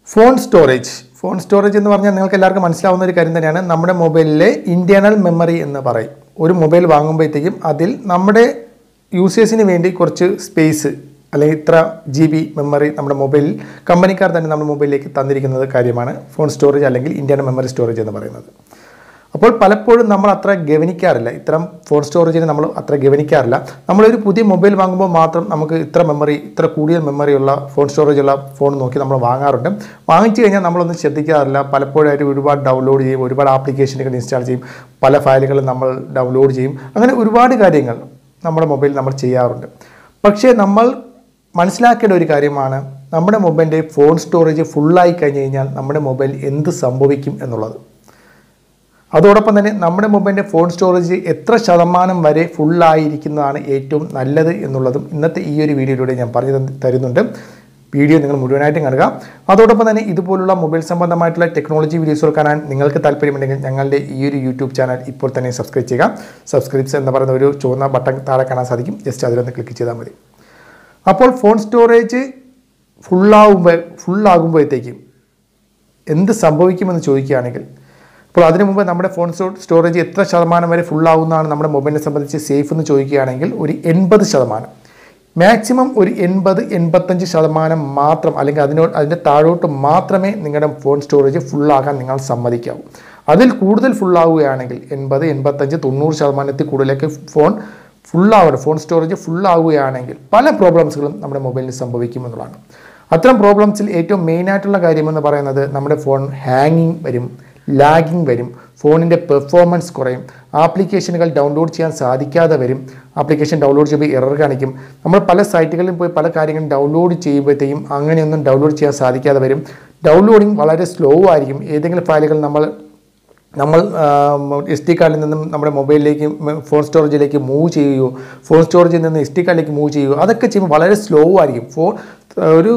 phone storage phone storage എന്ന് പറഞ്ഞാൽ നിങ്ങൾക്ക് എല്ലാവർക്കും മനസ്സിലാവുന്ന ഒരു കാര്യം തന്നെയാണ് നമ്മുടെ മൊബൈലിലെ ഇൻറ്റേർണൽ മെമ്മറി എന്ന് പറയും ഒരു മൊബൈൽ വാങ്ങുമ്പോഴത്തേക്കും അതിൽ നമ്മുടെ യൂസേഴ്സിന് വേണ്ടി കുറച്ച് സ്പേസ് അല്ലെങ്കിൽ ഇത്ര ജി ബി മെമ്മറി നമ്മുടെ മൊബൈലിൽ കമ്പനിക്കാർ തന്നെ നമ്മുടെ മൊബൈലിലേക്ക് തന്നിരിക്കുന്നത് കാര്യമാണ് ഫോൺ സ്റ്റോറേജ് അല്ലെങ്കിൽ ഇൻറ്റേർണൽ മെമ്മറി സ്റ്റോറേജ് എന്ന് പറയുന്നത് അപ്പോൾ പലപ്പോഴും നമ്മൾ അത്ര ഗവനിക്കാറില്ല ഇത്തരം ഫോൺ സ്റ്റോറേജിനെ നമ്മൾ അത്ര ഗവനിക്കാറില്ല നമ്മളൊരു പുതിയ മൊബൈൽ വാങ്ങുമ്പോൾ മാത്രം നമുക്ക് ഇത്ര മെമ്മറി ഇത്ര കൂടിയ മെമ്മറിയുള്ള ഫോൺ സ്റ്റോറേജ് ഉള്ള ഫോൺ നോക്കി നമ്മൾ വാങ്ങാറുണ്ട് വാങ്ങിച്ചു കഴിഞ്ഞാൽ നമ്മളൊന്നും ശ്രദ്ധിക്കാറില്ല പലപ്പോഴായിട്ട് ഒരുപാട് ഡൗൺലോഡ് ചെയ്യും ഒരുപാട് ആപ്ലിക്കേഷനുകൾ ഇൻസ്റ്റാൾ ചെയ്യും പല ഫയലുകളും നമ്മൾ ഡൗൺലോഡ് ചെയ്യും അങ്ങനെ ഒരുപാട് കാര്യങ്ങൾ നമ്മുടെ മൊബൈൽ നമ്മൾ ചെയ്യാറുണ്ട് പക്ഷേ നമ്മൾ മനസ്സിലാക്കേണ്ട ഒരു കാര്യമാണ് നമ്മുടെ മൊബൈലിൻ്റെ ഫോൺ സ്റ്റോറേജ് ഫുള്ളായി കഴിഞ്ഞ് കഴിഞ്ഞാൽ നമ്മുടെ മൊബൈൽ എന്ത് സംഭവിക്കും എന്നുള്ളത് അതോടൊപ്പം തന്നെ നമ്മുടെ മൊബൈലിൻ്റെ ഫോൺ സ്റ്റോറേജ് എത്ര ശതമാനം വരെ ഫുള്ളായിരിക്കുന്നതാണ് ഏറ്റവും നല്ലത് എന്നുള്ളതും ഇന്നത്തെ ഈ ഒരു വീഡിയോയിലൂടെ ഞാൻ പറഞ്ഞു തന്ന് തരുന്നുണ്ട് വീഡിയോ നിങ്ങൾ മുഴുവനായിട്ടും കാണുക അതോടൊപ്പം തന്നെ ഇതുപോലുള്ള മൊബൈൽ സംബന്ധമായിട്ടുള്ള ടെക്നോളജി വീഡിയോസുകൾ കാണാൻ നിങ്ങൾക്ക് താല്പര്യമുണ്ടെങ്കിൽ ഞങ്ങളുടെ ഈ ഒരു യൂട്യൂബ് ചാനൽ ഇപ്പോൾ തന്നെ സബ്സ്ക്രൈബ് ചെയ്യുക സബ്സ്ക്രൈബ്സ് എന്ന് പറയുന്ന ഒരു ചുവന്ന ബട്ടൺ താഴെ കാണാൻ സാധിക്കും ജസ്റ്റ് അതിലൊന്ന് ക്ലിക്ക് ചെയ്താൽ മതി അപ്പോൾ ഫോൺ സ്റ്റോറേജ് ഫുള്ളാകുമ്പോൾ ഫുള്ളാകുമ്പോഴത്തേക്കും എന്ത് സംഭവിക്കുമെന്ന് ചോദിക്കുകയാണെങ്കിൽ അപ്പോൾ അതിനു മുമ്പ് നമ്മുടെ ഫോൺ സ്റ്റോറേജ് എത്ര ശതമാനം വരെ ഫുള്ളാവുന്നതാണ് നമ്മുടെ മൊബൈലിനെ സംബന്ധിച്ച് സേഫ് എന്ന് ചോദിക്കുകയാണെങ്കിൽ ഒരു എൺപത് ശതമാനം മാക്സിമം ഒരു എൺപത് എൺപത്തഞ്ച് ശതമാനം മാത്രം അല്ലെങ്കിൽ അതിനോട് അതിൻ്റെ താഴോട്ട് മാത്രമേ നിങ്ങളുടെ ഫോൺ സ്റ്റോറേജ് ഫുള്ളാകാൻ നിങ്ങൾ സമ്മതിക്കാവൂ അതിൽ കൂടുതൽ ഫുള്ളാവുകയാണെങ്കിൽ എൺപത് എൺപത്തഞ്ച് തൊണ്ണൂറ് ശതമാനത്തിൽ കൂടുതലേക്ക് ഫോൺ ഫുള്ളാവണം ഫോൺ സ്റ്റോറേജ് ഫുള്ളാവുകയാണെങ്കിൽ പല പ്രോബ്ലംസുകളും നമ്മുടെ മൊബൈലിൽ സംഭവിക്കും എന്നുള്ളതാണ് അത്തരം പ്രോബ്ലംസിൽ ഏറ്റവും മെയിനായിട്ടുള്ള കാര്യമെന്ന് പറയുന്നത് നമ്മുടെ ഫോൺ ഹാങ്ങിങ് വരും ലാഗിങ് വരും ഫോണിൻ്റെ പെർഫോമൻസ് കുറയും ആപ്ലിക്കേഷനുകൾ ഡൗൺലോഡ് ചെയ്യാൻ സാധിക്കാതെ വരും ആപ്ലിക്കേഷൻ ഡൗൺലോഡ് ചെയ്യുമ്പോൾ എറർ കാണിക്കും നമ്മൾ പല സൈറ്റുകളിലും പോയി പല കാര്യങ്ങളും ഡൗൺലോഡ് ചെയ്യുമ്പോഴത്തേക്കും അങ്ങനെയൊന്നും ഡൗൺലോഡ് ചെയ്യാൻ സാധിക്കാതെ വരും ഡൗൺലോഡിങ് വളരെ സ്ലോ ആയിരിക്കും ഏതെങ്കിലും ഫയലുകൾ നമ്മൾ നമ്മൾ എസ് ടി കാർഡിൽ നിന്നും നമ്മുടെ മൊബൈലിലേക്ക് ഫോൺ സ്റ്റോറേജിലേക്ക് മൂവ് ചെയ്യുകയോ ഫോൺ സ്റ്റോറേജിൽ നിന്ന് എസ് ടി കാർഡിലേക്ക് മൂവ് ചെയ്യുകയോ അതൊക്കെ ചെയ്യുമ്പോൾ വളരെ സ്ലോ ആയിരിക്കും ഫോൺ ഒരു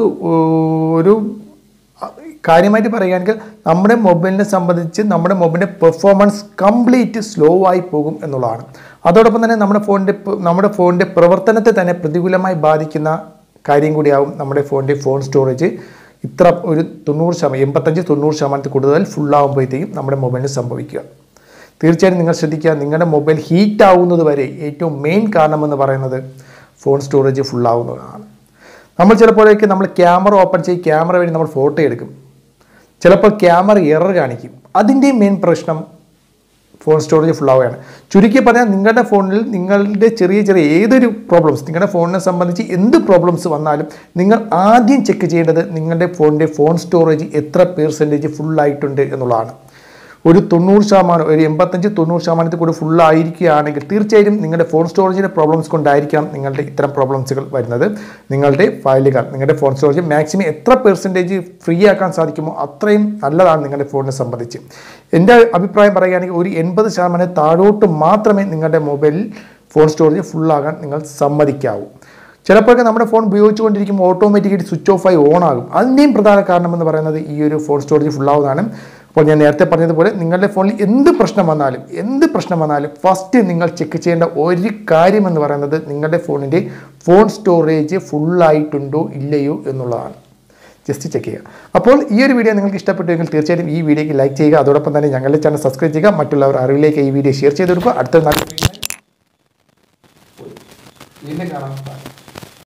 ഒരു കാര്യമായിട്ട് പറയുകയാണെങ്കിൽ നമ്മുടെ മൊബൈലിനെ സംബന്ധിച്ച് നമ്മുടെ മൊബൈലിൻ്റെ പെർഫോമൻസ് കംപ്ലീറ്റ് സ്ലോ ആയി പോകും എന്നുള്ളതാണ് അതോടൊപ്പം തന്നെ നമ്മുടെ ഫോണിൻ്റെ നമ്മുടെ ഫോണിൻ്റെ പ്രവർത്തനത്തെ തന്നെ പ്രതികൂലമായി ബാധിക്കുന്ന കാര്യം കൂടിയാവും നമ്മുടെ ഫോണിൻ്റെ ഫോൺ സ്റ്റോറേജ് ഇത്ര ഒരു തൊണ്ണൂറ് ശതമാനം എൺപത്തഞ്ച് തൊണ്ണൂറ് ശതമാനത്തിൽ കൂടുതൽ ഫുള്ളാകുമ്പോഴത്തേക്കും നമ്മുടെ മൊബൈലിന് സംഭവിക്കുക തീർച്ചയായും നിങ്ങൾ ശ്രദ്ധിക്കുക നിങ്ങളുടെ മൊബൈൽ ഹീറ്റ് ആവുന്നത് വരെ ഏറ്റവും മെയിൻ കാരണമെന്ന് പറയുന്നത് ഫോൺ സ്റ്റോറേജ് ഫുള്ളാവുന്നതാണ് നമ്മൾ ചിലപ്പോഴേക്ക് നമ്മൾ ക്യാമറ ഓപ്പൺ ചെയ്ത് ക്യാമറ വഴി നമ്മൾ ഫോട്ടോ എടുക്കും ചിലപ്പോൾ ക്യാമറ എറർ കാണിക്കും അതിൻ്റെ മെയിൻ പ്രശ്നം ഫോൺ സ്റ്റോറേജ് ഫുള്ളാവുകയാണ് ചുരുക്കി പറഞ്ഞാൽ നിങ്ങളുടെ ഫോണിൽ നിങ്ങളുടെ ചെറിയ ചെറിയ ഏതൊരു പ്രോബ്ലംസ് നിങ്ങളുടെ ഫോണിനെ സംബന്ധിച്ച് എന്ത് പ്രോബ്ലംസ് വന്നാലും നിങ്ങൾ ആദ്യം ചെക്ക് ചെയ്യേണ്ടത് നിങ്ങളുടെ ഫോണിൻ്റെ ഫോൺ സ്റ്റോറേജ് എത്ര പേഴ്സൻറ്റേജ് ഫുള്ളായിട്ടുണ്ട് എന്നുള്ളതാണ് ഒരു തൊണ്ണൂറ് ശതമാനം ഒരു എൺപത്തഞ്ച് തൊണ്ണൂറ് ശതമാനത്തിൽ കൂടി ഫുൾ ആയിരിക്കുകയാണെങ്കിൽ തീർച്ചയായും നിങ്ങളുടെ ഫോൺ സ്റ്റോറേജിൻ്റെ പ്രോബ്ലംസ് കൊണ്ടായിരിക്കാം നിങ്ങളുടെ ഇത്തരം പ്രോബ്ലംസുകൾ വരുന്നത് നിങ്ങളുടെ ഫയലുകൾ നിങ്ങളുടെ ഫോൺ സ്റ്റോറേജ് മാക്സിമം എത്ര പെർസെൻറ്റേജ് ഫ്രീ ആക്കാൻ സാധിക്കുമോ അത്രയും നല്ലതാണ് നിങ്ങളുടെ ഫോണിനെ സംബന്ധിച്ച് എൻ്റെ അഭിപ്രായം പറയുകയാണെങ്കിൽ ഒരു എൺപത് ശതമാനം താഴോട്ട് മാത്രമേ നിങ്ങളുടെ മൊബൈലിൽ ഫോൺ സ്റ്റോറേജ് ഫുള്ളാകാൻ നിങ്ങൾ സമ്മതിക്കാവൂ ചിലപ്പോഴൊക്കെ നമ്മുടെ ഫോൺ ഉപയോഗിച്ചുകൊണ്ടിരിക്കുമ്പോൾ ഓട്ടോമാറ്റിക്കായിട്ട് സ്വിച്ച് ഓഫ് ആയി ഓൺ ആകും അതിൻ്റെയും പ്രധാന കാരണമെന്ന് പറയുന്നത് ഈ ഒരു ഫോൺ സ്റ്റോറേജ് ഫുള്ളാവുന്നതാണ് അപ്പോൾ ഞാൻ നേരത്തെ പറഞ്ഞതുപോലെ നിങ്ങളുടെ ഫോണിൽ എന്ത് പ്രശ്നം വന്നാലും എന്ത് പ്രശ്നം വന്നാലും ഫസ്റ്റ് നിങ്ങൾ ചെക്ക് ചെയ്യേണ്ട ഒരു കാര്യം എന്ന് പറയുന്നത് നിങ്ങളുടെ ഫോണിൻ്റെ ഫോൺ സ്റ്റോറേജ് ഫുള്ളായിട്ടുണ്ടോ ഇല്ലയോ എന്നുള്ളതാണ് ജസ്റ്റ് ചെക്ക് ചെയ്യുക അപ്പോൾ ഈ ഒരു വീഡിയോ നിങ്ങൾക്ക് ഇഷ്ടപ്പെട്ടുവെങ്കിൽ തീർച്ചയായിട്ടും ഈ വീഡിയോക്ക് ലൈക്ക് ചെയ്യുക അതോടൊപ്പം തന്നെ ഞങ്ങളുടെ ചാനൽ സബ്സ്ക്രൈബ് ചെയ്യുക മറ്റുള്ളവർ അറിവിലേക്ക് ഈ വീഡിയോ ഷെയർ ചെയ്ത് കൊടുക്കുക അടുത്ത നല്ല വീണ്ടും കാണാം